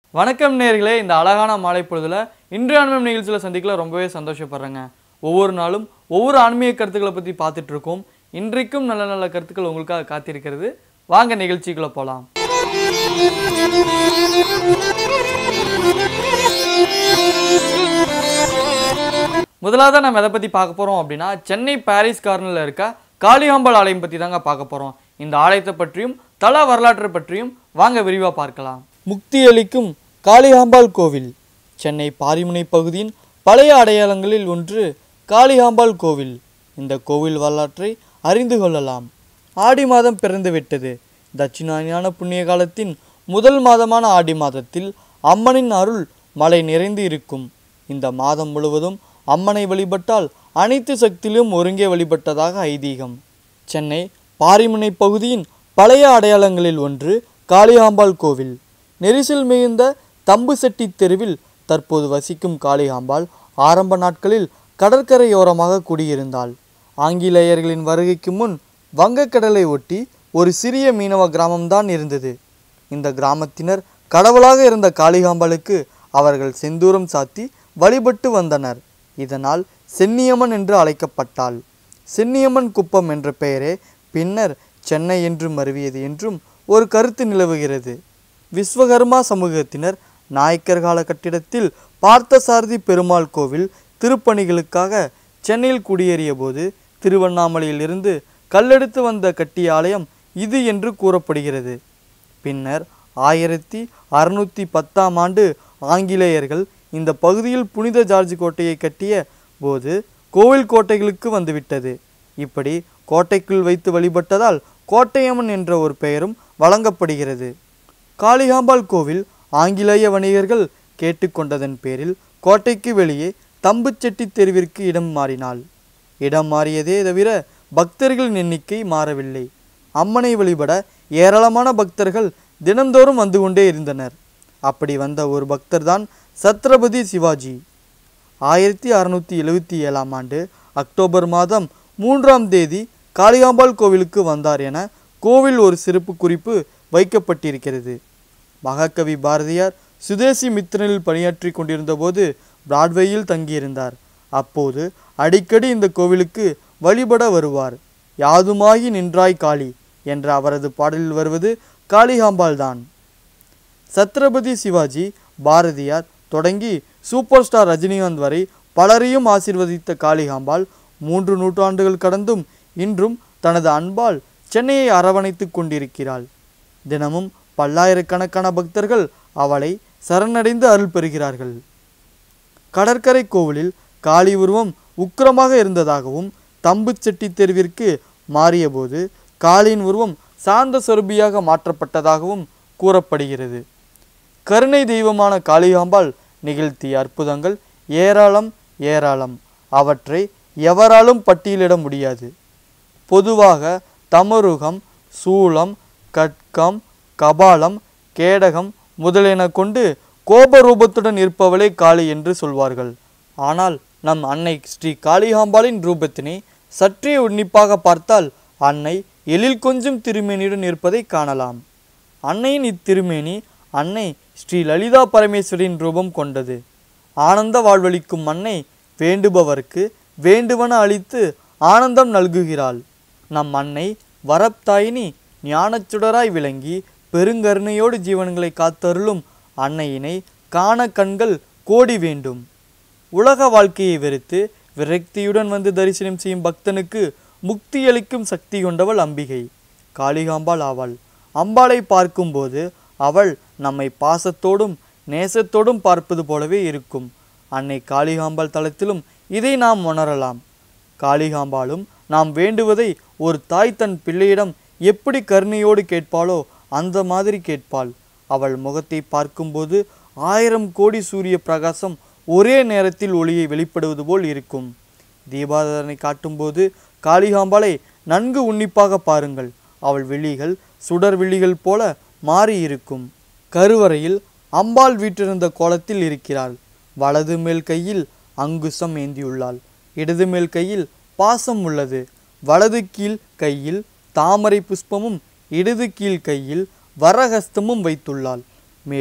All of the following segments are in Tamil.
வணக்கம் நேர்களே இந்த அழகான மாலை பொழுதுல இன்றைய ஆன்மீக நிகழ்ச்சியில் சந்திக்கல ரொம்பவே சந்தோஷப்படுறேங்க ஒவ்வொரு நாளும் ஒவ்வொரு ஆன்மீக கருத்துக்களை பற்றி பார்த்துட்டு இருக்கோம் இன்றைக்கும் நல்ல நல்ல கருத்துக்கள் உங்களுக்காக காத்திருக்கிறது வாங்க நிகழ்ச்சிக்குள்ள போகலாம் முதலாவது நம்ம எதை பற்றி பார்க்க போகிறோம் அப்படின்னா சென்னை பாரிஸ் கார்னரில் இருக்க காளிகாம்பாள் ஆலயம் பற்றி தாங்க பார்க்க போகிறோம் இந்த ஆலயத்தை பற்றியும் தல வரலாற்றை பற்றியும் வாங்க விரிவாக பார்க்கலாம் முக்தி அளிக்கும் காளிகாம்பாள் கோவில் சென்னை பாரிமுனை பகுதியின் பழைய அடையாளங்களில் ஒன்று காளிகாம்பாள் கோவில் இந்த கோவில் வரலாற்றை அறிந்து கொள்ளலாம் ஆடி மாதம் பிறந்து விட்டது தட்சிணாயன புண்ணிய காலத்தின் முதல் மாதமான ஆடி மாதத்தில் அம்மனின் அருள் மழை நிறைந்து இருக்கும் இந்த மாதம் முழுவதும் அம்மனை வழிபட்டால் அனைத்து சக்தியிலும் ஒருங்கே வழிபட்டதாக ஐதீகம் சென்னை பாரிமுனை பகுதியின் பழைய அடையாளங்களில் ஒன்று காளிகாம்பாள் கோவில் நெரிசல் மிகுந்த தம்புசெட்டி தெருவில் தற்போது வசிக்கும் காளிகாம்பாள் ஆரம்ப நாட்களில் கடற்கரையோரமாக குடியிருந்தாள் ஆங்கிலேயர்களின் வருகைக்கு முன் வங்கக்கடலை ஒட்டி ஒரு சிறிய மீனவ கிராமம்தான் இருந்தது இந்த கிராமத்தினர் கடவுளாக இருந்த காளிகாம்பாளுக்கு அவர்கள் செந்தூரம் சாத்தி வழிபட்டு வந்தனர் இதனால் சென்னியம்மன் என்று அழைக்கப்பட்டாள் சென்னியம்மன் குப்பம் என்ற பெயரே பின்னர் சென்னை என்று மருவியது என்றும் ஒரு கருத்து நிலவுகிறது விஸ்வகர்மா சமூகத்தினர் நாயக்கர் கால கட்டிடத்தில் பார்த்தசாரதி பெருமாள் கோவில் திருப்பணிகளுக்காக சென்னையில் குடியேறிய போது திருவண்ணாமலையில் இருந்து கல்லெடுத்து வந்த கட்டிய ஆலயம் இது என்று கூறப்படுகிறது பின்னர் ஆயிரத்தி அறுநூற்றி பத்தாம் ஆண்டு ஆங்கிலேயர்கள் இந்த பகுதியில் புனித ஜார்ஜ் கோட்டையை கட்டிய போது கோவில் கோட்டைகளுக்கு வந்துவிட்டது இப்படி கோட்டைக்குள் வைத்து வழிபட்டதால் கோட்டையம்மன் என்ற ஒரு பெயரும் வழங்கப்படுகிறது காளிகாம்பாள் கோவில் ஆங்கிலேய வணிகர்கள் கேட்டுக்கொண்டதன் பேரில் கோட்டைக்கு வெளியே தம்புச்செட்டி தெருவிற்கு இடம் மாறினாள் இடம் மாறியதே தவிர பக்தர்களின் எண்ணிக்கை மாறவில்லை அம்மனை வழிபட ஏராளமான பக்தர்கள் தினந்தோறும் வந்து கொண்டே இருந்தனர் அப்படி வந்த ஒரு பக்தர்தான் சத்ரபதி சிவாஜி ஆயிரத்தி அறுநூற்றி எழுவத்தி ஏழாம் ஆண்டு அக்டோபர் மாதம் மூன்றாம் தேதி காளிகாம்பாள் கோவிலுக்கு வந்தார் என கோவில் ஒரு சிறப்பு குறிப்பு வைக்கப்பட்டிருக்கிறது மகாகவி பாரதியார் சுதேசி மித்திரனில் பணியாற்றி கொண்டிருந்த போது பிராட்வேயில் தங்கியிருந்தார் அப்போது அடிக்கடி இந்த கோவிலுக்கு வழிபட வருவார் யாதுமாகி நின்றாய் காளி என்ற அவரது பாடலில் வருவது காளிகாம்பாள் தான் சத்ரபதி சிவாஜி பாரதியார் தொடங்கி சூப்பர் ஸ்டார் ரஜினிகாந்த் வரை பலரையும் ஆசீர்வதித்த காளிகாம்பாள் மூன்று நூற்றாண்டுகள் கடந்தும் இன்றும் தனது அன்பால் சென்னையை அரவணைத்துக் கொண்டிருக்கிறாள் தினமும் பல்லாயிரக்கணக்கான பக்தர்கள் அவளை சரணடைந்து அருள் பெறுகிறார்கள் கடற்கரை கோவிலில் காளி உருவம் உக்கிரமாக இருந்ததாகவும் தம்புச்செட்டி தெருவிற்கு மாறியபோது காளியின் உருவம் சாந்த சொருபியாக மாற்றப்பட்டதாகவும் கூறப்படுகிறது கருணை தெய்வமான காளிகாம்பாள் நிகழ்த்திய அற்புதங்கள் ஏராளம் ஏராளம் அவற்றை எவராலும் பட்டியலிட முடியாது பொதுவாக தமருகம் சூலம் கட்கம் கபாலம் கேடகம் முதலியன கொண்டு கோபரூபத்துடன் இருப்பவளே காளி என்று சொல்வார்கள் ஆனால் நம் அன்னை ஸ்ரீ காளிகாம்பாளின் ரூபத்தினை சற்றே உன்னிப்பாக பார்த்தால் அன்னை எழில் கொஞ்சம் திருமேனியுடன் இருப்பதை காணலாம் அன்னையின் இத்திருமேனி அன்னை ஸ்ரீ லலிதா பரமேஸ்வரியின் ரூபம் கொண்டது ஆனந்த வாழ்வளிக்கும் அன்னை வேண்டுபவர்க்கு வேண்டுவன அளித்து ஆனந்தம் நல்குகிறாள் நம் அன்னை வரப்தாயினி ஞானச்சுடராய் விளங்கி பெருங்கருணையோடு ஜீவன்களை காத்தருளும் அன்னையினை காண கண்கள் கோடி வேண்டும் உலக வாழ்க்கையை வெறுத்து விரக்தியுடன் வந்து தரிசனம் செய்யும் பக்தனுக்கு முக்தி அளிக்கும் சக்தி கொண்டவள் அம்பிகை காளிகாம்பாள் ஆவாள் அம்பாளை பார்க்கும்போது அவள் நம்மை பாசத்தோடும் நேசத்தோடும் பார்ப்பது போலவே இருக்கும் அன்னை காளிகாம்பாள் தளத்திலும் இதை நாம் உணரலாம் காளிகாம்பாளும் நாம் வேண்டுவதை ஒரு தாய் தன் பிள்ளையிடம் எப்படி கருணையோடு கேட்பாளோ அந்த மாதிரி கேட்பாள் அவள் முகத்தை பார்க்கும்போது ஆயிரம் கோடி சூரிய பிரகாசம் ஒரே நேரத்தில் ஒளியை வெளிப்படுவது போல் இருக்கும் தீபாராதனை காட்டும்போது காளிகாம்பாளை நன்கு உன்னிப்பாக பாருங்கள் அவள் விழிகள் சுடர் விழிகள் போல மாறி இருக்கும் கருவறையில் அம்பாள் வீற்றிருந்த கோலத்தில் இருக்கிறாள் வலது மேல் கையில் அங்குசம் ஏந்தியுள்ளாள் இடது மேல் கையில் பாசம் உள்ளது வலது கீழ் கையில் தாமரை புஷ்பமும் இடது கீழ் கையில் வரஹஸ்தமும் வைத்துள்ளாள் மேலும்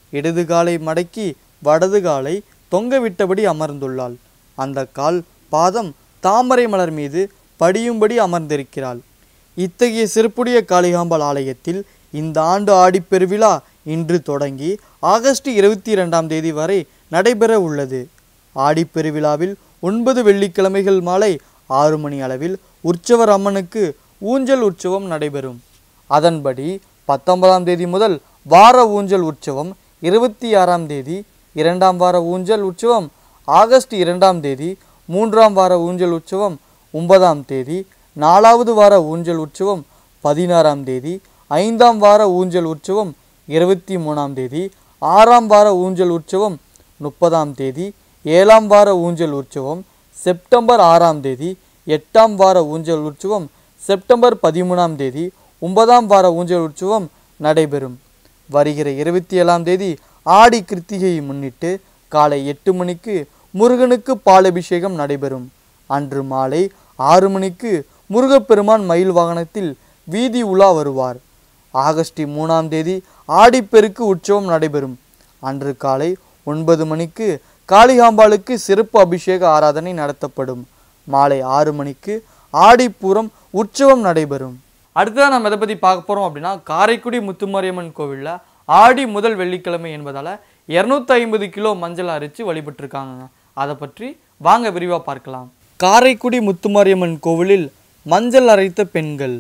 இடது காலை மடக்கி வடது காலை தொங்கவிட்டபடி அமர்ந்துள்ளாள் அந்த கால் பாதம் தாமரை மலர் மீது படியும்படி அமர்ந்திருக்கிறாள் இத்தகைய சிறப்புடைய காளிகாம்பாள் ஆலயத்தில் இந்த ஆண்டு ஆடிப்பெருவிழா இன்று தொடங்கி ஆகஸ்ட் இருபத்தி இரண்டாம் தேதி வரை நடைபெற உள்ளது ஆடிப்பெருவிழாவில் ஒன்பது வெள்ளிக்கிழமைகள் மாலை ஆறு மணி அளவில் உற்சவர் அம்மனுக்கு ஊஞ்சல் உற்சவம் நடைபெறும் அதன்படி பத்தொன்பதாம் தேதி முதல் வார ஊஞ்சல் உற்சவம் இருபத்தி ஆறாம் தேதி இரண்டாம் வார ஊஞ்சல் உற்சவம் ஆகஸ்ட் இரண்டாம் தேதி மூன்றாம் வார ஊஞ்சல் உற்சவம் ஒன்பதாம் தேதி நாலாவது வார ஊஞ்சல் உற்சவம் பதினாறாம் தேதி ஐந்தாம் வார ஊஞ்சல் உற்சவம் இருபத்தி மூணாம் தேதி ஆறாம் வார ஊஞ்சல் உற்சவம் முப்பதாம் தேதி ஏழாம் வார ஊஞ்சல் உற்சவம் செப்டம்பர் ஆறாம் தேதி எட்டாம் வார ஊஞ்சல் உற்சவம் செப்டம்பர் பதிமூணாம் தேதி ஒன்பதாம் வார ஊஞ்சல் உற்சவம் நடைபெறும் வருகிற இருபத்தி ஏழாம் தேதி ஆடி கிருத்திகையை முன்னிட்டு காலை எட்டு மணிக்கு முருகனுக்கு பாலபிஷேகம் நடைபெறும் அன்று மாலை ஆறு மணிக்கு முருகப்பெருமான் மயில் வாகனத்தில் வீதி உலா வருவார் ஆகஸ்ட் மூணாம் தேதி ஆடிப்பெருக்கு உற்சவம் நடைபெறும் அன்று காலை ஒன்பது மணிக்கு காளிகாம்பாளுக்கு சிறப்பு அபிஷேக ஆராதனை நடத்தப்படும் மாலை ஆறு மணிக்கு ஆடிப்பூரம் உற்சவம் நடைபெறும் அடுத்ததாக நம்ம எதை பற்றி பார்க்க போகிறோம் அப்படின்னா காரைக்குடி முத்துமாரியம்மன் கோவிலில் ஆடி முதல் வெள்ளிக்கிழமை என்பதால் இரநூத்தி ஐம்பது கிலோ மஞ்சள் அரைச்சு வழிபட்டிருக்காங்க அதை பற்றி வாங்க விரிவாக பார்க்கலாம் காரைக்குடி முத்துமாரியம்மன் கோவிலில் மஞ்சள் அரைத்த பெண்கள்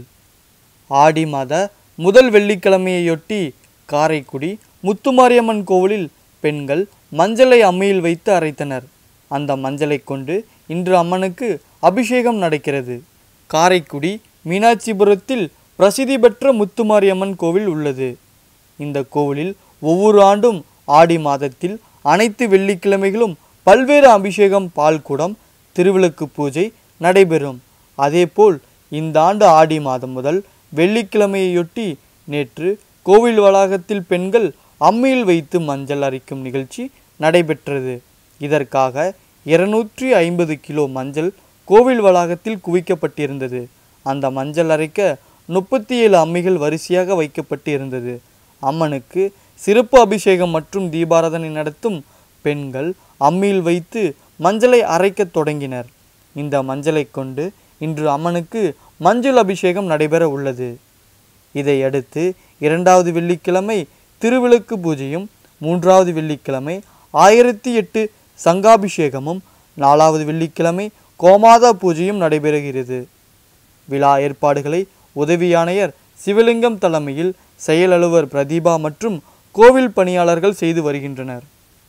ஆடி மாத முதல் வெள்ளிக்கிழமையொட்டி காரைக்குடி முத்துமாரியம்மன் கோவிலில் பெண்கள் மஞ்சளை அம்மியில் வைத்து அரைத்தனர் அந்த மஞ்சளை கொண்டு இன்று அம்மனுக்கு அபிஷேகம் நடக்கிறது காரைக்குடி மீனாட்சிபுரத்தில் பிரசித்தி பெற்ற முத்துமாரியம்மன் கோவில் உள்ளது இந்த கோவிலில் ஒவ்வொரு ஆண்டும் ஆடி மாதத்தில் அனைத்து வெள்ளிக்கிழமைகளும் பல்வேறு அபிஷேகம் பால்குடம் திருவிளக்கு பூஜை நடைபெறும் அதேபோல் இந்த ஆண்டு ஆடி மாதம் முதல் வெள்ளிக்கிழமையொட்டி நேற்று கோவில் வளாகத்தில் பெண்கள் அம்மியில் வைத்து மஞ்சள் அரைக்கும் நிகழ்ச்சி நடைபெற்றது இதற்காக இருநூற்றி ஐம்பது கிலோ மஞ்சள் கோவில் வளாகத்தில் குவிக்கப்பட்டிருந்தது அந்த மஞ்சள் அரைக்க முப்பத்தி ஏழு அம்மிகள் வரிசையாக வைக்கப்பட்டு இருந்தது அம்மனுக்கு சிறப்பு அபிஷேகம் மற்றும் தீபாராதனை நடத்தும் பெண்கள் அம்மியில் வைத்து மஞ்சளை அரைக்கத் தொடங்கினர் இந்த மஞ்சளை கொண்டு இன்று அம்மனுக்கு மஞ்சள் அபிஷேகம் நடைபெற உள்ளது இதையடுத்து இரண்டாவது வெள்ளிக்கிழமை திருவிளக்கு பூஜையும் மூன்றாவது வெள்ளிக்கிழமை ஆயிரத்தி எட்டு சங்காபிஷேகமும் நாலாவது வெள்ளிக்கிழமை கோமாதா பூஜையும் நடைபெறுகிறது விழா ஏற்பாடுகளை உதவி ஆணையர் சிவலிங்கம் தலைமையில் செயல் அலுவலர் பிரதீபா மற்றும் கோவில் பணியாளர்கள் செய்து வருகின்றனர்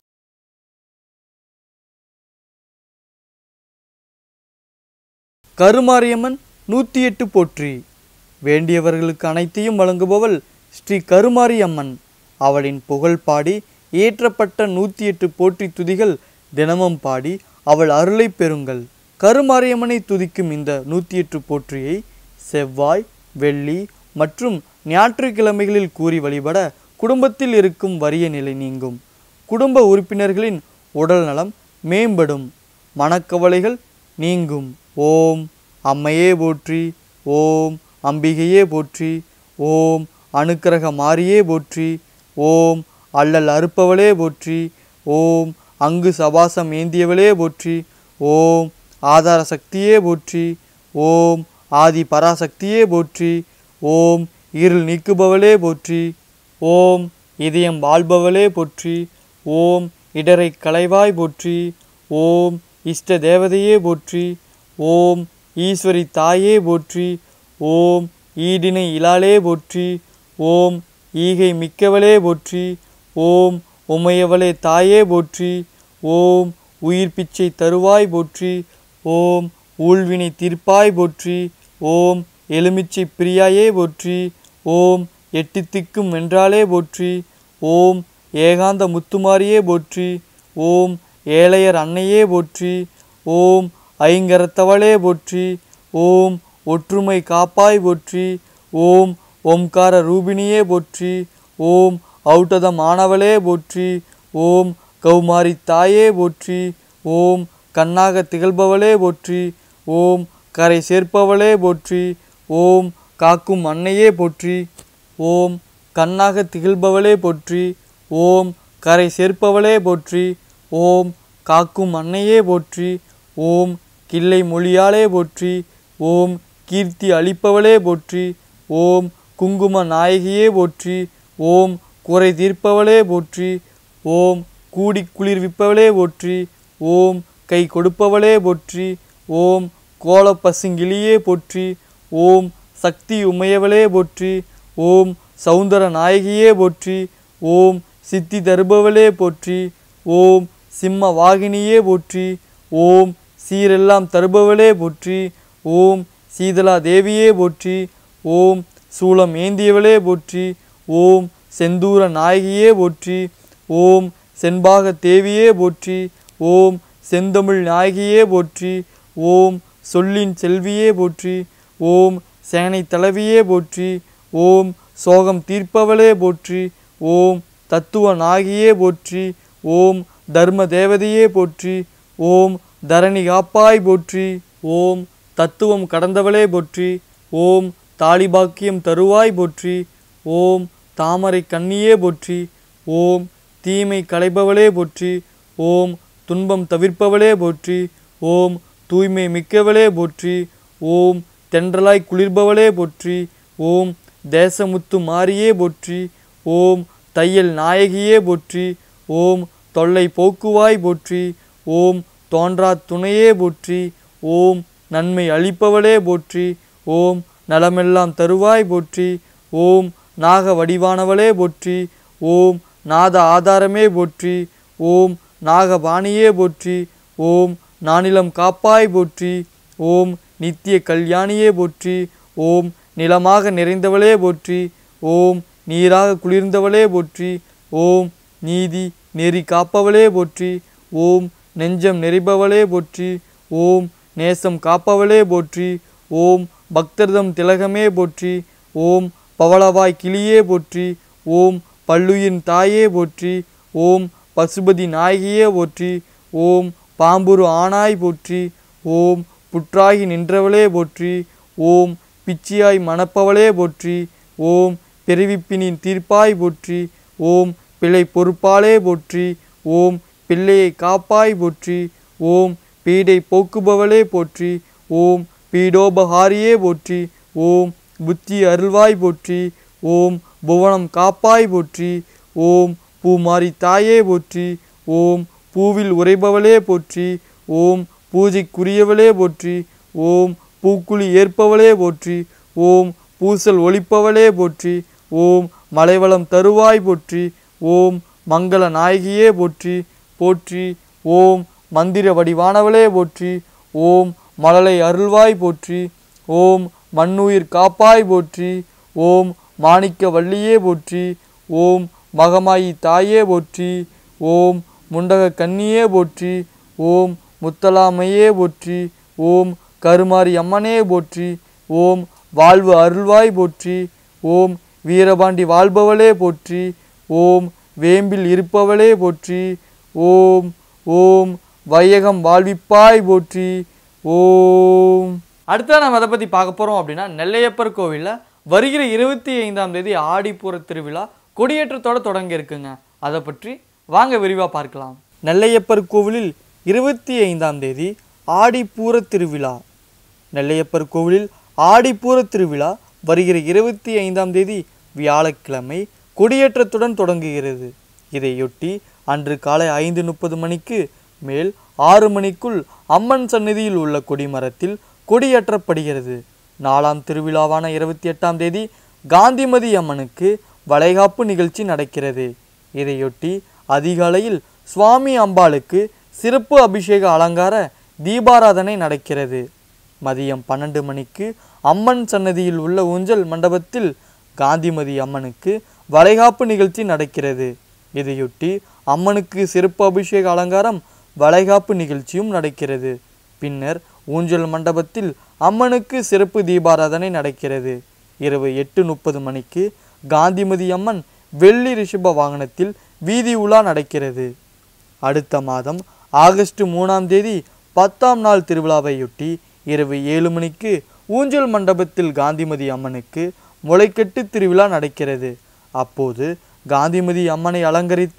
கருமாரியம்மன் நூற்றி எட்டு போற்றி வேண்டியவர்களுக்கு அனைத்தையும் வழங்குபவள் ஸ்ரீ கருமாரி அம்மன் அவளின் புகழ் பாடி இயற்றப்பட்ட நூற்றி எட்டு போற்றி துதிகள் தினமும் பாடி அவள் அருளை பெறுங்கள் கருமாரியம்மனை துதிக்கும் இந்த நூற்றி எட்டு போற்றியை செவ்வாய் வெள்ளி மற்றும் ஞாயிற்றுக்கிழமைகளில் கூறி வழிபட குடும்பத்தில் இருக்கும் வறிய நிலை நீங்கும் குடும்ப உறுப்பினர்களின் உடல் நலம் மேம்படும் மனக்கவலைகள் நீங்கும் ஓம் அம்மையே போற்றி ஓம் அம்பிகையே போற்றி ஓம் அனுக்கிரக மாரியே போற்றி ஓம் அல்லல் அறுப்பவளே போற்றி ஓம் அங்கு சபாசம் ஏந்தியவளே போற்றி ஓம் ஆதார சக்தியே போற்றி ஓம் ஆதி பராசக்தியே போற்றி ஓம் இருள் நீக்குபவளே போற்றி ஓம் இதயம் வாழ்பவளே போற்றி ஓம் இடரை களைவாய் போற்றி ஓம் இஷ்ட தேவதையே போற்றி ஓம் ஈஸ்வரி தாயே போற்றி ஓம் ஈடினை இலாளே போற்றி ஓம் ஈகை மிக்கவளே போற்றி ஓம் உமையவளே தாயே போற்றி ஓம் உயிர் பிச்சை தருவாய் போற்றி ஓம் ஊழ்வினை தீர்ப்பாய் போற்றி ஓம் எலுமிச்சை பிரியாயே போற்றி ஓம் எட்டு திக்கும் வென்றாலே போற்றி ஓம் ஏகாந்த முத்துமாரியே போற்றி ஓம் ஏழையர் அன்னையே போற்றி ஓம் ஐங்கரத்தவளே போற்றி ஓம் ஒற்றுமை காப்பாய் போற்றி ஓம் ஓம்கார ரூபிணியே போற்றி ஓம் ஔட்டதம் ஆனவளே போற்றி ஓம் கௌமாரி தாயே போற்றி ஓம் கண்ணாக திகழ்பவளே போற்றி ஓம் கரை சேர்ப்பவளே போற்றி ஓம் காக்கும் அன்னையே போற்றி ஓம் கண்ணாக திகழ்பவளே போற்றி ஓம் கரை சேர்ப்பவளே போற்றி ஓம் காக்கும் அன்னையே போற்றி ஓம் கிள்ளை மொழியாலே போற்றி ஓம் கீர்த்தி அளிப்பவளே போற்றி ஓம் குங்கும நாயகியே போற்றி ஓம் குறை தீர்ப்பவளே போற்றி ஓம் கூடி குளிர்விப்பவளே போற்றி ஓம் கை கொடுப்பவளே போற்றி ஓம் கோல பசுங்கிளியே போற்றி ஓம் சக்தி உமையவளே போற்றி ஓம் சௌந்தர நாயகியே போற்றி ஓம் சித்தி தருபவளே போற்றி ஓம் சிம்ம வாகினியே போற்றி ஓம் சீரெல்லாம் தருபவளே போற்றி ஓம் சீதலா தேவியே போற்றி ஓம் சூலம் ஏந்தியவளே போற்றி ஓம் செந்தூர நாயகியே போற்றி ஓம் செண்பாக தேவியே போற்றி ஓம் செந்தமிழ் நாயகியே போற்றி ஓம் சொல்லின் செல்வியே போற்றி ஓம் சேனை தலைவியே போற்றி ஓம் சோகம் தீர்ப்பவளே போற்றி ஓம் தத்துவ நாகியே போற்றி ஓம் தர்ம தேவதையே போற்றி ஓம் தரணி காப்பாய் போற்றி ஓம் தத்துவம் கடந்தவளே போற்றி ஓம் தாலிபாக்கியம் தருவாய் போற்றி ஓம் தாமரை கண்ணியே போற்றி ஓம் தீமை களைபவளே போற்றி ஓம் துன்பம் தவிர்ப்பவளே போற்றி ஓம் தூய்மை மிக்கவளே போற்றி ஓம் தென்றலாய் குளிர்பவளே போற்றி ஓம் தேசமுத்து மாரியே போற்றி ஓம் தையல் நாயகியே போற்றி ஓம் தொல்லை போக்குவாய் போற்றி ஓம் தோன்றா துணையே போற்றி ஓம் நன்மை அளிப்பவளே போற்றி ஓம் நலமெல்லாம் தருவாய் போற்றி ஓம் நாக வடிவானவளே போற்றி ஓம் நாத ஆதாரமே போற்றி ஓம் நாகபாணியே போற்றி ஓம் நானிலம் காப்பாய் போற்றி ஓம் நித்திய கல்யாணியே போற்றி ஓம் நிலமாக நிறைந்தவளே போற்றி ஓம் நீராக குளிர்ந்தவளே போற்றி ஓம் நீதி நெறி காப்பவளே போற்றி ஓம் நெஞ்சம் நெறிபவளே போற்றி ஓம் நேசம் காப்பவளே போற்றி ஓம் பக்தர்தம் திலகமே போற்றி ஓம் பவளவாய் கிளியே போற்றி ஓம் பல்லுயின் தாயே போற்றி ஓம் பசுபதி நாயகியே போற்றி ஓம் பாம்புரு ஆனாய் போற்றி ஓம் புற்றாகி நின்றவளே போற்றி ஓம் பிச்சியாய் மணப்பவளே போற்றி ஓம் பெருவிப்பினின் தீர்ப்பாய் போற்றி ஓம் பிழை பொறுப்பாலே போற்றி ஓம் பிள்ளையை காப்பாய் போற்றி ஓம் பீடை போக்குபவளே போற்றி ஓம் பீடோபகாரியே போற்றி ஓம் புத்தி அருள்வாய் போற்றி ஓம் புவனம் காப்பாய் போற்றி ஓம் பூமாரி தாயே போற்றி ஓம் பூவில் உறைபவளே போற்றி ஓம் பூஜைக்குரியவளே போற்றி ஓம் பூக்குழி ஏற்பவளே போற்றி ஓம் பூசல் ஒழிப்பவளே போற்றி ஓம் மலைவளம் தருவாய் போற்றி ஓம் மங்கள நாயகியே போற்றி போற்றி ஓம் மந்திர வடிவானவளே போற்றி ஓம் மழலை அருள்வாய் போற்றி ஓம் மண்ணுயிர் காப்பாய் போற்றி ஓம் மாணிக்க வள்ளியே போற்றி ஓம் மகமாயி தாயே போற்றி ஓம் முண்டக கன்னியே போற்றி ஓம் முத்தலாமையே போற்றி ஓம் கருமாரி அம்மனே போற்றி ஓம் வாழ்வு அருள்வாய் போற்றி ஓம் வீரபாண்டி வாழ்பவளே போற்றி ஓம் வேம்பில் இருப்பவளே போற்றி ஓம் ஓம் வையகம் வாழ்விப்பாய் போற்றி ஓம் அடுத்ததான் நம்ம எதை பற்றி பார்க்க போகிறோம் அப்படின்னா நெல்லையப்பர் கோவிலில் வருகிற இருபத்தி ஐந்தாம் தேதி ஆடிப்பூர திருவிழா கொடியேற்றத்தோட தொடங்க இருக்குங்க அதை பற்றி வாங்க விரிவாக பார்க்கலாம் நெல்லையப்பர் கோவிலில் இருபத்தி ஐந்தாம் தேதி ஆடிப்பூர திருவிழா நெல்லையப்பர் கோவிலில் ஆடிப்பூர திருவிழா வருகிற இருபத்தி ஐந்தாம் தேதி வியாழக்கிழமை கொடியேற்றத்துடன் தொடங்குகிறது இதையொட்டி அன்று காலை ஐந்து முப்பது மணிக்கு மேல் ஆறு மணிக்குள் அம்மன் சந்நிதியில் உள்ள கொடிமரத்தில் கொடியேற்றப்படுகிறது நாலாம் திருவிழாவான இருபத்தி எட்டாம் தேதி காந்திமதி அம்மனுக்கு வளைகாப்பு நிகழ்ச்சி நடக்கிறது இதையொட்டி அதிகாலையில் சுவாமி அம்பாளுக்கு சிறப்பு அபிஷேக அலங்கார தீபாராதனை நடக்கிறது மதியம் பன்னெண்டு மணிக்கு அம்மன் சன்னதியில் உள்ள ஊஞ்சல் மண்டபத்தில் காந்திமதி அம்மனுக்கு வளைகாப்பு நிகழ்ச்சி நடக்கிறது இதையொட்டி அம்மனுக்கு சிறப்பு அபிஷேக அலங்காரம் வளைகாப்பு நிகழ்ச்சியும் நடக்கிறது பின்னர் ஊஞ்சல் மண்டபத்தில் அம்மனுக்கு சிறப்பு தீபாராதனை நடக்கிறது இரவு எட்டு முப்பது மணிக்கு காந்திமதி அம்மன் வெள்ளி ரிஷப வாகனத்தில் வீதி உலா நடக்கிறது அடுத்த மாதம் ஆகஸ்ட் மூணாம் தேதி பத்தாம் நாள் திருவிழாவையொட்டி இரவு ஏழு மணிக்கு ஊஞ்சல் மண்டபத்தில் காந்திமதி அம்மனுக்கு முளைக்கட்டு திருவிழா நடக்கிறது அப்போது காந்திமதி அம்மனை அலங்கரித்து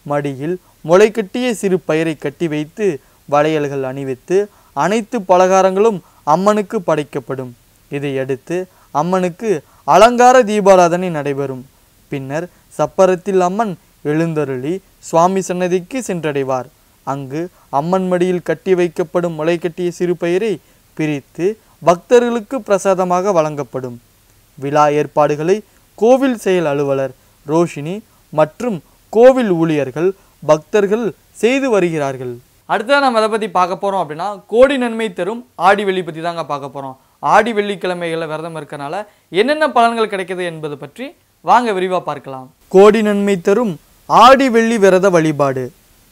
மடியில் முளைக்கட்டிய சிறு பயிரை கட்டி வைத்து வளையல்கள் அணிவித்து அனைத்து பலகாரங்களும் அம்மனுக்கு படைக்கப்படும் இதையடுத்து அம்மனுக்கு அலங்கார தீபாராதனை நடைபெறும் பின்னர் சப்பரத்தில் அம்மன் எழுந்தருளி சுவாமி சன்னதிக்கு சென்றடைவார் அங்கு அம்மன் மடியில் கட்டி வைக்கப்படும் முளைக்கட்டிய சிறு பயிரை பிரித்து பக்தர்களுக்கு பிரசாதமாக வழங்கப்படும் விழா ஏற்பாடுகளை கோவில் செயல் அலுவலர் ரோஷினி மற்றும் கோவில் ஊழியர்கள் பக்தர்கள் செய்து வருகிறார்கள் அடுத்ததாக நம்ம எதை பற்றி பார்க்க போகிறோம் அப்படின்னா கோடி நன்மை தரும் ஆடி வெள்ளி பற்றி தாங்க பார்க்க போகிறோம் ஆடி வெள்ளிக்கிழமைகளில் விரதம் இருக்கனால என்னென்ன பலன்கள் கிடைக்குது என்பது பற்றி வாங்க விரிவாக பார்க்கலாம் கோடி நன்மை தரும் ஆடி வெள்ளி விரத வழிபாடு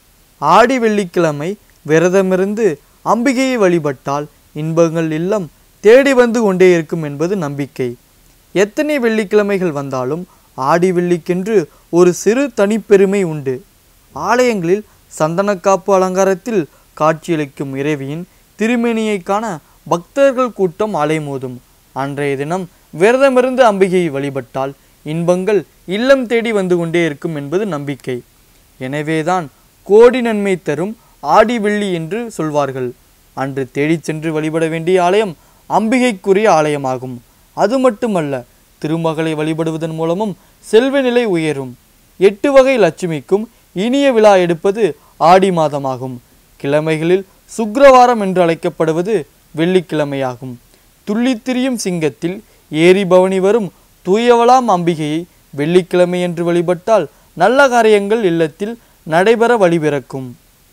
ஆடி வெள்ளிக்கிழமை விரதமிருந்து அம்பிகையை வழிபட்டால் இன்பங்கள் இல்லம் தேடி வந்து கொண்டே இருக்கும் என்பது நம்பிக்கை எத்தனை வெள்ளிக்கிழமைகள் வந்தாலும் ஆடி வெள்ளிக்கென்று ஒரு சிறு தனிப்பெருமை உண்டு ஆலயங்களில் சந்தனக்காப்பு அலங்காரத்தில் காட்சியளிக்கும் இறைவியின் திருமேனியை காண பக்தர்கள் கூட்டம் அலைமோதும் அன்றைய தினம் விரதமிருந்து அம்பிகையை வழிபட்டால் இன்பங்கள் இல்லம் தேடி வந்து கொண்டே இருக்கும் என்பது நம்பிக்கை எனவேதான் கோடி நன்மை தரும் ஆடி வெள்ளி என்று சொல்வார்கள் அன்று தேடிச் சென்று வழிபட வேண்டிய ஆலயம் அம்பிகைக்குரிய ஆலயமாகும் அது மட்டுமல்ல திருமகளை வழிபடுவதன் மூலமும் செல்வ நிலை உயரும் எட்டு வகை லட்சுமிக்கும் இனிய விழா எடுப்பது ஆடி மாதமாகும் கிழமைகளில் சுக்கிரவாரம் என்று அழைக்கப்படுவது வெள்ளிக்கிழமையாகும் துள்ளித் திரியும் சிங்கத்தில் ஏரி பவனி வரும் தூயவளாம் அம்பிகையை வெள்ளிக்கிழமை என்று வழிபட்டால் நல்ல காரியங்கள் இல்லத்தில் நடைபெற வழிபிறக்கும்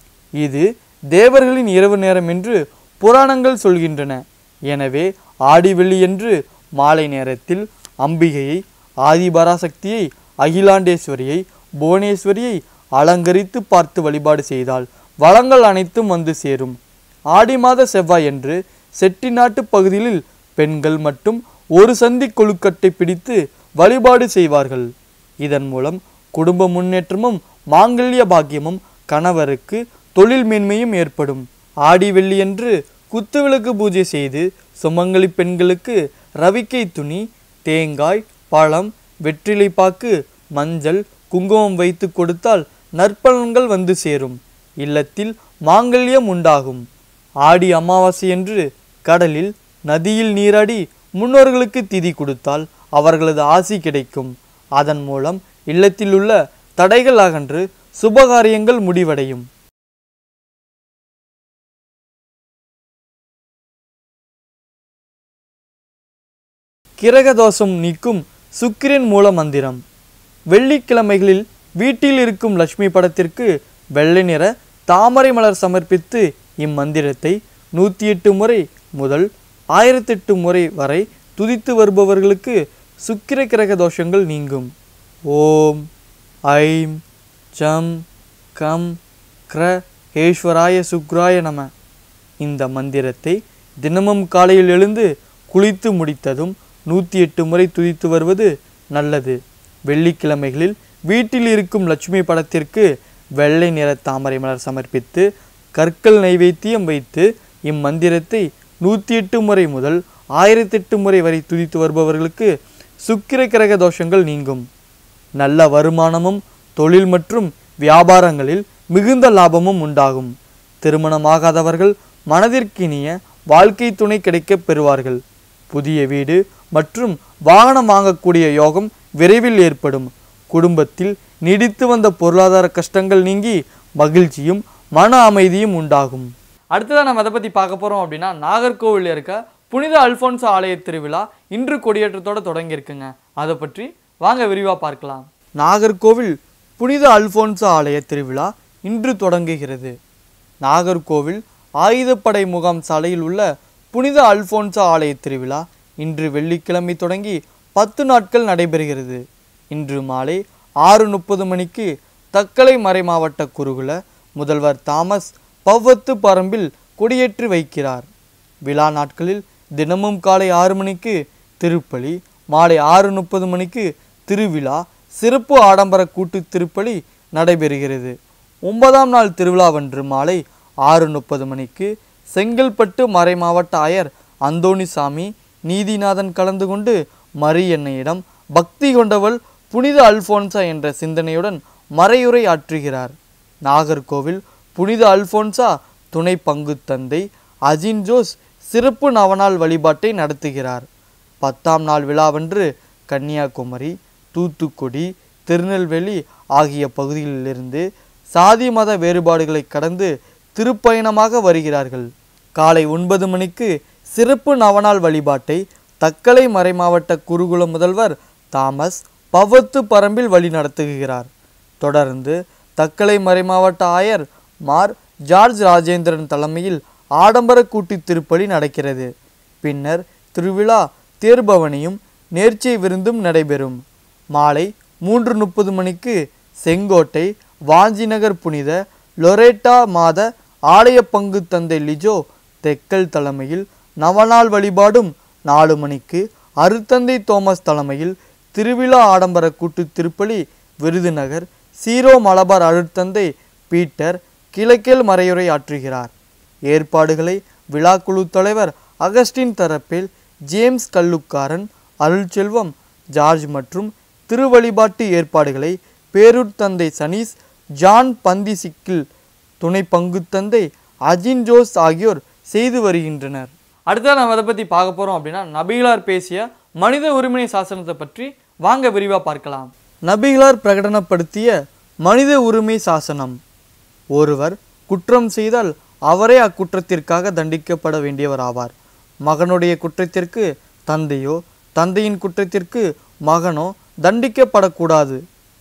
இது தேவர்களின் இரவு நேரம் என்று புராணங்கள் சொல்கின்றன எனவே ஆடி வெள்ளியன்று மாலை நேரத்தில் அம்பிகையை ஆதிபராசக்தியை அகிலாண்டேஸ்வரியை புவனேஸ்வரியை அலங்கரித்து பார்த்து வழிபாடு செய்தால் வளங்கள் அனைத்தும் வந்து சேரும் ஆடி மாத செவ்வாயன்று செட்டிநாட்டு பகுதியில் பெண்கள் மட்டும் ஒரு சந்தி கொழுக்கட்டை பிடித்து வழிபாடு செய்வார்கள் இதன் மூலம் குடும்ப முன்னேற்றமும் மாங்கல்ய பாக்கியமும் கணவருக்கு தொழில் மேன்மையும் ஏற்படும் ஆடி வெள்ளியன்று குத்துவிளக்கு பூஜை செய்து சுமங்கலி பெண்களுக்கு ரவிக்கை துணி தேங்காய் பழம் வெற்றிலை பாக்கு மஞ்சள் குங்குமம் வைத்து கொடுத்தால் நற்பலன்கள் வந்து சேரும் இல்லத்தில் மாங்கல்யம் உண்டாகும் ஆடி அமாவாசையன்று கடலில் நதியில் நீராடி முன்னோர்களுக்கு திதி கொடுத்தால் அவர்களது ஆசி கிடைக்கும் அதன் மூலம் இல்லத்தில் உள்ள தடைகள் அகன்று சுபகாரியங்கள் முடிவடையும் கிரகதோஷம் நீக்கும் சுக்கிரன் மூல மந்திரம் வெள்ளிக்கிழமைகளில் வீட்டில் இருக்கும் லட்சுமி படத்திற்கு வெள்ளை நிற தாமரை மலர் சமர்ப்பித்து இம்மந்திரத்தை நூற்றி எட்டு முறை முதல் ஆயிரத்தெட்டு முறை வரை துதித்து வருபவர்களுக்கு சுக்கிர கிரக தோஷங்கள் நீங்கும் ஓம் ஐம் ஜம் கம் கிர ஈஸ்வராய சுக்ராய நம இந்த மந்திரத்தை தினமும் காலையில் எழுந்து குளித்து முடித்ததும் நூற்றி எட்டு முறை துதித்து வருவது நல்லது வெள்ளிக்கிழமைகளில் வீட்டில் இருக்கும் லட்சுமி படத்திற்கு வெள்ளை நிற தாமரை மலர் சமர்ப்பித்து கற்கள் நைவேத்தியம் வைத்து இம்மந்திரத்தை நூற்றி எட்டு முறை முதல் ஆயிரத்தெட்டு முறை வரை துதித்து வருபவர்களுக்கு சுக்கிர கிரக தோஷங்கள் நீங்கும் நல்ல வருமானமும் தொழில் மற்றும் வியாபாரங்களில் மிகுந்த லாபமும் உண்டாகும் திருமணமாகாதவர்கள் மனதிற்கினிய வாழ்க்கை துணை கிடைக்கப் பெறுவார்கள் புதிய வீடு மற்றும் வாகனம் வாங்கக்கூடிய யோகம் விரைவில் ஏற்படும் குடும்பத்தில் நீடித்து வந்த பொருளாதார கஷ்டங்கள் நீங்கி மகிழ்ச்சியும் மன அமைதியும் உண்டாகும் அடுத்ததாக நம்ம எதை பற்றி பார்க்க போகிறோம் அப்படின்னா நாகர்கோவிலில் இருக்க புனித அல்ஃபோன்ஸ் ஆலய திருவிழா இன்று கொடியேற்றத்தோட தொடங்கியிருக்குங்க அதை பற்றி வாங்க விரிவாக பார்க்கலாம் நாகர்கோவில் புனித அல்ஃபோன்சா ஆலய திருவிழா இன்று தொடங்குகிறது நாகர்கோவில் ஆயுதப்படை முகாம் சாலையில் உள்ள புனித அல்ஃபோன்சா ஆலய திருவிழா இன்று வெள்ளிக்கிழமை தொடங்கி பத்து நாட்கள் நடைபெறுகிறது இன்று மாலை ஆறு முப்பது மணிக்கு தக்கலை மறைமாவட்ட குருகுல முதல்வர் தாமஸ் பவ்வத்து பரம்பில் கொடியேற்றி வைக்கிறார் விழா நாட்களில் தினமும் காலை ஆறு மணிக்கு திருப்பலி மாலை ஆறு முப்பது மணிக்கு திருவிழா சிறப்பு ஆடம்பர கூட்டு திருப்பலி நடைபெறுகிறது ஒன்பதாம் நாள் திருவிழாவன்று மாலை ஆறு முப்பது மணிக்கு செங்கல்பட்டு மறைமாவட்ட ஆயர் அந்தோணிசாமி நீதிநாதன் கலந்து கொண்டு மரியன்னையிடம் பக்தி கொண்டவள் புனித அல்போன்சா என்ற சிந்தனையுடன் மறையுரை ஆற்றுகிறார் நாகர்கோவில் புனித அல்போன்சா துணை பங்கு தந்தை அஜின் ஜோஸ் சிறப்பு நவநாள் வழிபாட்டை நடத்துகிறார் பத்தாம் நாள் விழாவன்று கன்னியாகுமரி தூத்துக்குடி திருநெல்வேலி ஆகிய பகுதிகளிலிருந்து சாதி மத வேறுபாடுகளை கடந்து திருப்பயணமாக வருகிறார்கள் காலை ஒன்பது மணிக்கு சிறப்பு நவநாள் வழிபாட்டை தக்கலை மறைமாவட்ட குருகுல முதல்வர் தாமஸ் பவத்து பரம்பில் வழி நடத்துகிறார் தொடர்ந்து தக்கலை மறைமாவட்ட ஆயர் மார் ஜார்ஜ் ராஜேந்திரன் தலைமையில் ஆடம்பர கூட்டி திருப்பலி நடக்கிறது பின்னர் திருவிழா தேர்பவனியும் நேர்ச்சை விருந்தும் நடைபெறும் மாலை மூன்று முப்பது மணிக்கு செங்கோட்டை வாஞ்சிநகர் புனித லொரேட்டா மாத ஆலய பங்கு தந்தை லிஜோ தெக்கல் தலைமையில் நவநாள் வழிபாடும் நாலு மணிக்கு அருத்தந்தை தோமஸ் தலைமையில் திருவிழா ஆடம்பர கூட்டு திருப்பலி விருதுநகர் சீரோ மலபார் அருட்தந்தை பீட்டர் கிழக்கேல் மறையுரை ஆற்றுகிறார் ஏற்பாடுகளை விழாக்குழு தலைவர் அகஸ்டின் தரப்பில் ஜேம்ஸ் கல்லுக்காரன் அருள்செல்வம் ஜார்ஜ் மற்றும் திருவழிபாட்டு ஏற்பாடுகளை பேரூர் தந்தை சனீஸ் ஜான் பந்திசிக்கில் துணை பங்கு தந்தை அஜின் ஜோஸ் ஆகியோர் செய்து வருகின்றனர் அடுத்ததாக நம்ம அதை பற்றி பார்க்க போகிறோம் அப்படின்னா நபிகளார் பேசிய மனித உரிமை சாசனத்தை பற்றி வாங்க விரிவாக பார்க்கலாம் நபிகளார் பிரகடனப்படுத்திய மனித உரிமை சாசனம் ஒருவர் குற்றம் செய்தால் அவரே அக்குற்றத்திற்காக தண்டிக்கப்பட வேண்டியவர் ஆவார் மகனுடைய குற்றத்திற்கு தந்தையோ தந்தையின் குற்றத்திற்கு மகனோ தண்டிக்கப்படக்கூடாது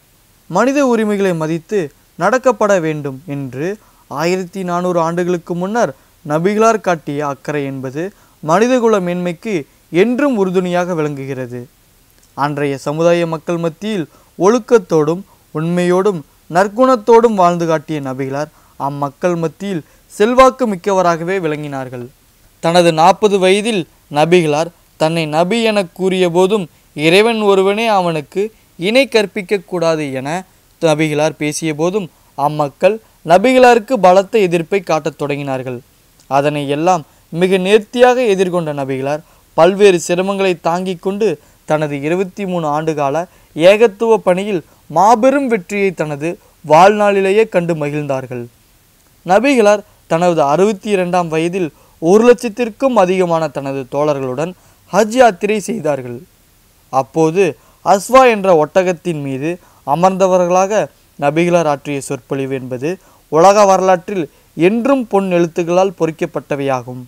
மனித உரிமைகளை மதித்து நடக்கப்பட வேண்டும் என்று ஆயிரத்தி நானூறு ஆண்டுகளுக்கு முன்னர் நபிகளார் காட்டிய அக்கறை என்பது மனிதகுல மேன்மைக்கு என்றும் உறுதுணையாக விளங்குகிறது அன்றைய சமுதாய மக்கள் மத்தியில் ஒழுக்கத்தோடும் உண்மையோடும் நற்குணத்தோடும் வாழ்ந்து காட்டிய நபிகளார் அம்மக்கள் மத்தியில் செல்வாக்கு மிக்கவராகவே விளங்கினார்கள் தனது நாற்பது வயதில் நபிகளார் தன்னை நபி என கூறிய போதும் இறைவன் ஒருவனே அவனுக்கு இணை கற்பிக்க கூடாது என நபிகளார் பேசிய போதும் அம்மக்கள் நபிகளாருக்கு பலத்த எதிர்ப்பை காட்டத் தொடங்கினார்கள் அதனை எல்லாம் மிக நேர்த்தியாக எதிர்கொண்ட நபிகளார் பல்வேறு சிரமங்களை தாங்கிக் கொண்டு தனது இருபத்தி மூணு ஆண்டுகால ஏகத்துவ பணியில் மாபெரும் வெற்றியை தனது வாழ்நாளிலேயே கண்டு மகிழ்ந்தார்கள் நபிகளார் தனது அறுபத்தி இரண்டாம் வயதில் ஒரு லட்சத்திற்கும் அதிகமான தனது தோழர்களுடன் ஹஜ் யாத்திரை செய்தார்கள் அப்போது அஸ்வா என்ற ஒட்டகத்தின் மீது அமர்ந்தவர்களாக நபிகளார் ஆற்றிய சொற்பொழிவு என்பது உலக வரலாற்றில் என்றும் பொன் எழுத்துக்களால் பொறிக்கப்பட்டவையாகும்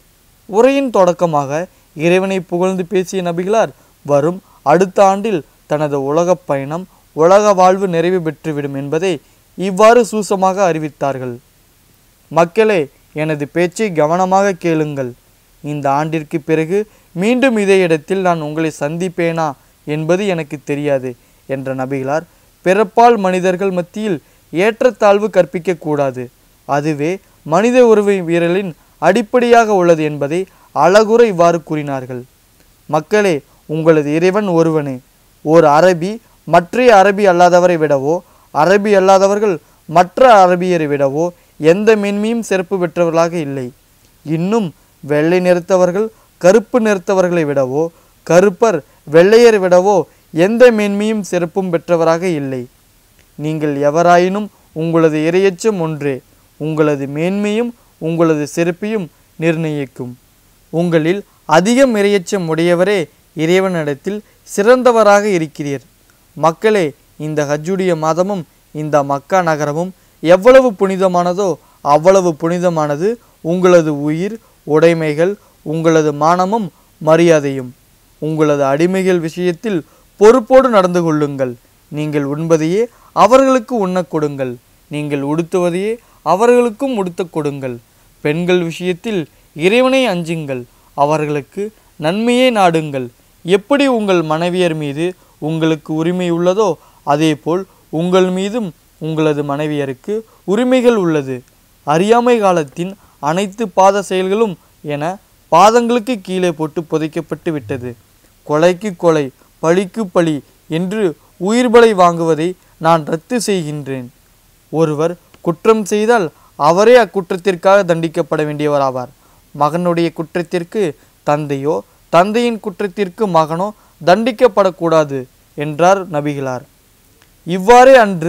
உரையின் தொடக்கமாக இறைவனை புகழ்ந்து பேசிய நபிகளார் வரும் அடுத்த ஆண்டில் தனது உலகப் பயணம் உலக வாழ்வு நிறைவு பெற்றுவிடும் என்பதை இவ்வாறு சூசமாக அறிவித்தார்கள் மக்களே எனது பேச்சை கவனமாக கேளுங்கள் இந்த ஆண்டிற்கு பிறகு மீண்டும் இதே இடத்தில் நான் உங்களை சந்திப்பேனா என்பது எனக்கு தெரியாது என்ற நபிகளார் பிறப்பால் மனிதர்கள் மத்தியில் ஏற்றத்தாழ்வு கற்பிக்க கூடாது அதுவே மனித உறவு வீரலின் அடிப்படையாக உள்ளது என்பதை அழகுற இவ்வாறு கூறினார்கள் மக்களே உங்களது இறைவன் ஒருவனே ஓர் அரபி மற்றைய அரபி அல்லாதவரை விடவோ அரபி அல்லாதவர்கள் மற்ற அரபியரை விடவோ எந்த மேன்மையும் சிறப்பு பெற்றவர்களாக இல்லை இன்னும் வெள்ளை நிறத்தவர்கள் கருப்பு நிறத்தவர்களை விடவோ கருப்பர் வெள்ளையரை விடவோ எந்த மேன்மையும் சிறப்பும் பெற்றவராக இல்லை நீங்கள் எவராயினும் உங்களது இரையச்சம் ஒன்றே உங்களது மேன்மையும் உங்களது சிறப்பையும் நிர்ணயிக்கும் உங்களில் அதிகம் இரையச்சம் உடையவரே இறைவனிடத்தில் சிறந்தவராக இருக்கிறீர் மக்களே இந்த ஹஜ்ஜுடைய மாதமும் இந்த மக்கா நகரமும் எவ்வளவு புனிதமானதோ அவ்வளவு புனிதமானது உங்களது உயிர் உடைமைகள் உங்களது மானமும் மரியாதையும் உங்களது அடிமைகள் விஷயத்தில் பொறுப்போடு நடந்து கொள்ளுங்கள் நீங்கள் உண்பதையே அவர்களுக்கு உண்ணக் கொடுங்கள் நீங்கள் உடுத்துவதையே அவர்களுக்கும் உடுத்தக் கொடுங்கள் பெண்கள் விஷயத்தில் இறைவனை அஞ்சுங்கள் அவர்களுக்கு நன்மையே நாடுங்கள் எப்படி உங்கள் மனைவியர் மீது உங்களுக்கு உரிமை உள்ளதோ அதேபோல் உங்கள் மீதும் உங்களது மனைவியருக்கு உரிமைகள் உள்ளது அறியாமை காலத்தின் அனைத்து பாத செயல்களும் என பாதங்களுக்கு கீழே போட்டு புதைக்கப்பட்டு விட்டது கொலைக்கு கொலை பழிக்கு பழி என்று உயிர்பலை வாங்குவதை நான் ரத்து செய்கின்றேன் ஒருவர் குற்றம் செய்தால் அவரே அக்குற்றத்திற்காக தண்டிக்கப்பட வேண்டியவராவார் மகனுடைய குற்றத்திற்கு தந்தையோ தந்தையின் குற்றத்திற்கு மகனோ தண்டிக்கப்படக்கூடாது என்றார் நபிகளார் இவ்வாறே அன்று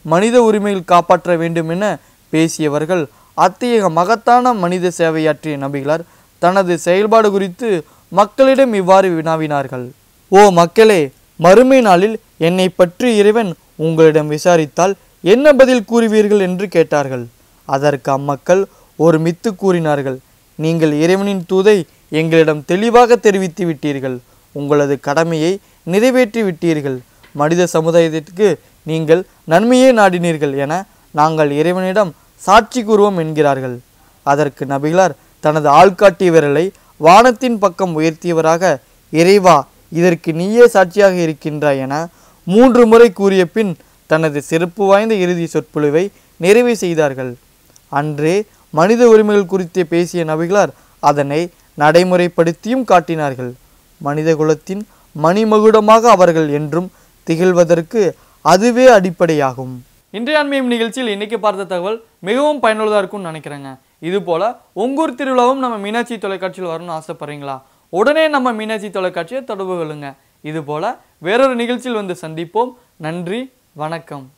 மனித உரிமைகள் காப்பாற்ற வேண்டும் என பேசியவர்கள் அத்தகைய மகத்தான மனித சேவையாற்றிய நபிகளார் தனது செயல்பாடு குறித்து மக்களிடம் இவ்வாறு வினாவினார்கள் ஓ மக்களே மறுமை நாளில் என்னை பற்றி இறைவன் உங்களிடம் விசாரித்தால் என்ன பதில் கூறுவீர்கள் என்று கேட்டார்கள் அதற்கு அம்மக்கள் ஒரு மித்து கூறினார்கள் நீங்கள் இறைவனின் தூதை எங்களிடம் தெளிவாக தெரிவித்து விட்டீர்கள் உங்களது கடமையை நிறைவேற்றி விட்டீர்கள் மனித சமுதாயத்திற்கு நீங்கள் நன்மையே நாடினீர்கள் என நாங்கள் இறைவனிடம் சாட்சி கூறுவோம் என்கிறார்கள் அதற்கு நபிகளார் தனது ஆள்காட்டி விரலை வானத்தின் பக்கம் உயர்த்தியவராக இறைவா இதற்கு நீயே சாட்சியாக இருக்கின்றாய் என மூன்று முறை கூறிய பின் தனது சிறப்பு வாய்ந்த இறுதி சொற்பொழிவை நிறைவு செய்தார்கள் அன்றே மனித உரிமைகள் குறித்து பேசிய நபிகளார் அதனை நடைமுறைப்படுத்தியும் காட்டினார்கள் மனித குலத்தின் மணிமகுடமாக அவர்கள் என்றும் திகழ்வதற்கு அதுவே அடிப்படையாகும் இன்றைய அண்மையும் நிகழ்ச்சியில் இன்னைக்கு பார்த்த தகவல் மிகவும் பயனுள்ளதாக இருக்கும்னு நினைக்கிறேங்க இது போல உங்கூர் திருவிழாவும் நம்ம மீனாட்சி தொலைக்காட்சியில் வரணும்னு ஆசைப்படுறீங்களா உடனே நம்ம மீனாட்சி தொலைக்காட்சியை தொடர்பு கொள்ளுங்க இது போல வேறொரு நிகழ்ச்சியில் வந்து சந்திப்போம் நன்றி வணக்கம்